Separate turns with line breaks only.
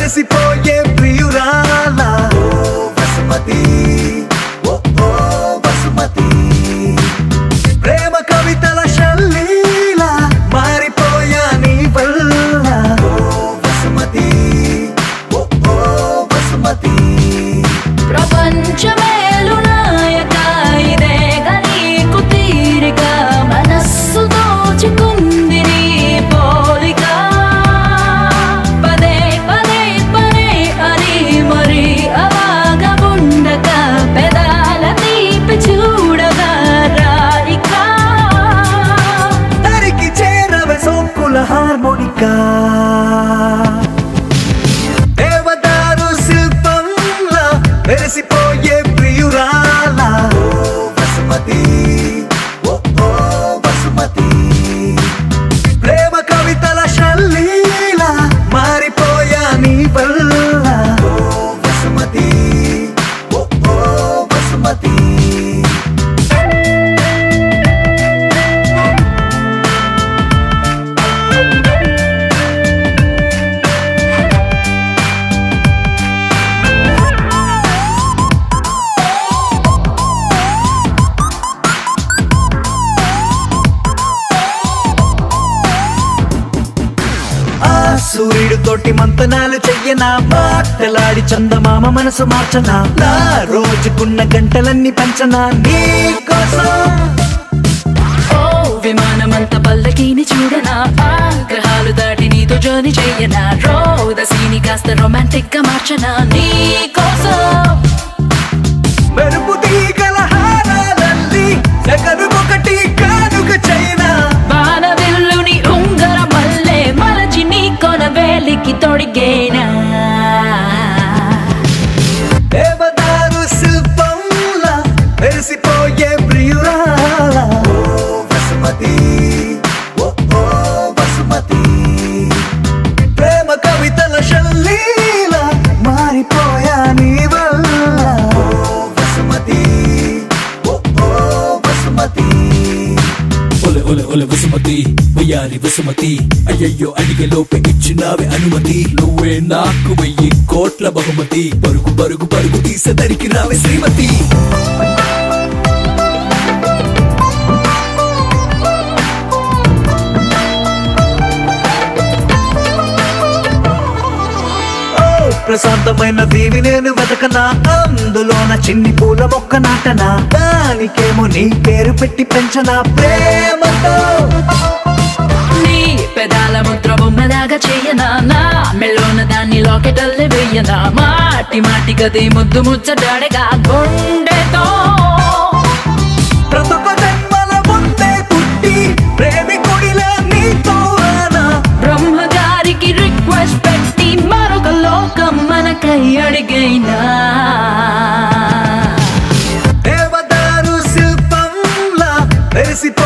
వెలిసిపోయే ప్రియురాల ఓ వసుమతి ఓ ఓ వసుమతి ప్రేమ కవితల శల్లీల మారిపోయా నీ వల్ల ఓ వసుమతి ఓ ఓ వసుమతి
ప్రపంచమేలు నాయక ఇదేగ నీకు తీరిక మనస్సు దోచుకుంది నీ పోలిక పదే పదే పదే అని మరి అవాగ ఉండక పెదాల తీపి చూడగా రాయిక
తరికి చేరవే సోకుల హార్మోనికా దేవదారు శిల్పంలా వెలిసిపోయే ప్రియురాల ఓ వసుమతి ఓ ఓ వసుమతి ప్రేమ కవితల శల్లీల మారిపోయా నీ వల్ల ఓ వసుమతి ఓ ఓ వసుమతి ఆ సూర్యుడు తోటి మంతనాలు చెయ్యనా మాటలాడి చందమామ మనసు మార్చనా నా రోజుకున్న గంటలన్నీ పంచనా నీ కోసం
ఓ విమానమంత పల్లకీని చూడనా ఆ గ్రహాలు దాటి నీతో జర్నీ చెయ్యనా రోదసీని కాస్త రొమాంటిక్ గా మార్చనా నీ కోసం
మెరుపు తీగల హారాలల్లి సెకనుకొకటి కానుక చైనా
బాణవిల్లుని ఉంగర మల్లె మరచి నీ కొన వేలికి తొడిగేనా
దేవదారు శిల్పంలా వెలిసిపోయే ప్రియురాల ఓ వసుమతి ఓ ఓ వసుమతి ప్రేమ కవితల శల్లీల మారిపోయా నీ వల్ల ఓ వసుమతి ఓ ఓ వసుమతి
ఒలె ఒలె ఒలె వసుమతి వయ్యారి వసుమతి అయ్యయ్యో అడిగే లోపే ఇచ్చినావే అనుమతి నువ్వే నాకు వెయ్యి కోట్ల బహుమతి పరుగు పరుగు పరుగు తీసేదరికి రావే శ్రీమతి
ఓ ప్రశాంతమైన దీవి నేను వెతకనా అందులోన చిన్ని పూల మొక్క నాటనా దానికేమో నీ పేరు పెట్టి పెంచనా ప్రేమతో
నీ పెదాల ముద్ర బొమ్మలాగా చెయ్యనా నా మెల్లోన దాన్ని లాకెటల్లే వెయ్యనా మాటి మాటి గది ముద్దు ముచ్చటాడగా గుండెతో
ప్రతొక జన్మల ముందే పుట్టి ప్రేమికుడిలా నీతో రానా
బ్రహ్మగారికి రిక్వెస్ట్ పెట్టి మరొక లోకం మనకై అడిగైనా
దేవదారు శిల్పంలా వెలిసిపో